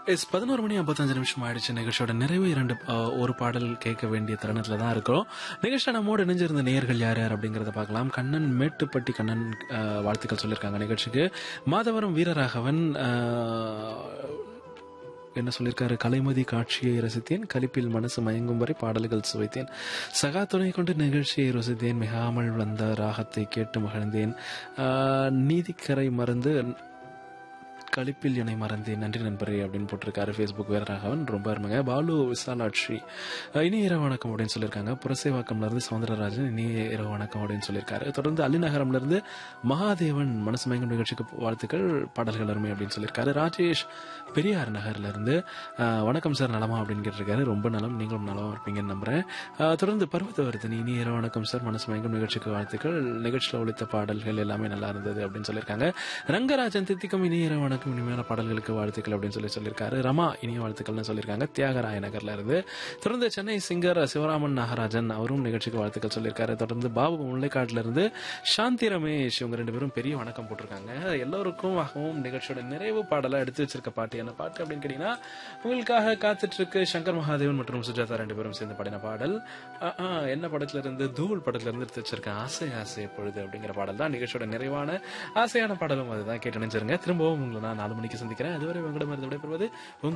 S பதினோரு மணி ஐம்பத்தஞ்சு நிமிஷம் ஆயிடுச்சு நிகழ்ச்சியோட நிறைவு இரண்டு அஹ், ஒரு பாடல் கேட்க வேண்டிய தருணத்துல தான் இருக்கிறோம் நிகழ்ச்சியோட நம்மோடு இணைஞ்சிருந்த நேயர்கள் யார் யார் அப்படிங்கறத பார்க்கலாம் கண்ணன் மேட்டுப்பட்டி கண்ணன் அஹ், வாழ்த்துக்கள் சொல்லியிருக்காங்க நிகழ்ச்சிக்கு மாதவரம் வீரராகவன் அஹ், என்ன சொல்லியிருக்காரு கலைமதி காட்சியை ரசித்தேன் கலிப்பில் மனசு மயங்கும் வரை பாடல்கள் சுவைத்தேன் சகா துணை கொண்டு நிகழ்ச்சியை ருசித்தேன் மிகாமல் வந்த ராகத்தை கேட்டு மகிழ்ந்தேன் ஆஹ், நீதிக்கரை மறந்து கலிப்பில் என்னை மறந்தேன் நன்றி நண்பரே அப்படின்னு போட்டிருக்காரு ஃபேஸ்புக் வீரராகவன் ரொம்ப அருமைங்க பாலு விசாலாட்சி அஹ், இனிய இரவு வணக்கம் அப்படின்னு சொல்லியிருக்காங்க புரசேவாக்கம்ல இருந்து சவுந்தரராஜன் இனிய இரவு வணக்கம் அப்படின்னு சொல்லியிருக்காரு தொடர்ந்து அள்ளிநகரம்ல இருந்து மகாதேவன் மனசு மயங்கும் நிகழ்ச்சிக்கு வாழ்த்துக்கள் பாடல்கள் அருமை அப்படின்னு சொல்லியிருக்காரு ராஜேஷ் பெரியார் நகர்ல இருந்து அஹ், வணக்கம் சார் நலமா அப்படின்னு கேட்டிருக்காரு ரொம்ப நலம் நீங்களும் நலமா இருப்பீங்கன்னு நம்புறேன் அஹ், தொடர்ந்து பருவத்தவர்த்தனி இனிய இரவு வணக்கம் சார் மனசு மயங்கும் நிகழ்ச்சிக்கு வாழ்த்துக்கள் நிகழ்ச்சியில் ஒழித்த பாடல்கள் எல்லாமே நல்லா இருந்தது அப்படின்னு சொல்லியிருக்காங்க ரங்கராஜன் தித்திக்கும் இனிய இரவு வணக்கம் இனிமையான பாடல்களுக்கு வாழ்த்துக்கள் அப்படின்னு சொல்லி சொல்லியிருக்காரு ரமா இனிய வாழ்த்துக்கள்னு சொல்லியிருக்காங்க தியாகராய நகர்ல இருந்து தொடர்ந்து சென்னை சிங்கர் சிவராமன் நாகராஜன் அவரும் நிகழ்ச்சிக்கு வாழ்த்துக்கள் சொல்லியிருக்காரு தொடர்ந்து பாபு முல்லைக்காட்டுல இருந்து சாந்தி ரமேஷ் இவங்க ரெண்டு பேரும் பெரிய வணக்கம் போட்டிருக்காங்க எல்லோருக்கும் ஆகவும் நிகழ்ச்சியோட நிறைவு பாடலா எடுத்து வச்சிருக்க பாட்டு என்ன பாட்டு அப்படின்னு கேட்டீங்கன்னா உங்களுக்காக காத்துட்டு இருக்கு சங்கர் மகாதேவன் மற்றும் சுஜாதா ரெண்டு பேரும் சேர்ந்து பாடின பாடல் அஹ், அஹ், என்ன படத்துல இருந்து தூள் படத்துல இருந்து எடுத்து வச்சிருக்கேன் ஆசை ஆசை எப்பொழுது அப்படிங்கிற பாடல் தான் நிகழ்ச்சியோட நிறைவான ஆசையான பாடலும் அதுதான் கேட்டு நினைச்சிருங்க திரும்பவும் உங்களை நான் நாலு மணிக்கு சந்திக்கிறேன் அதுவரை உங்களிடமிருந்து விடைபெறுவது உங்கள்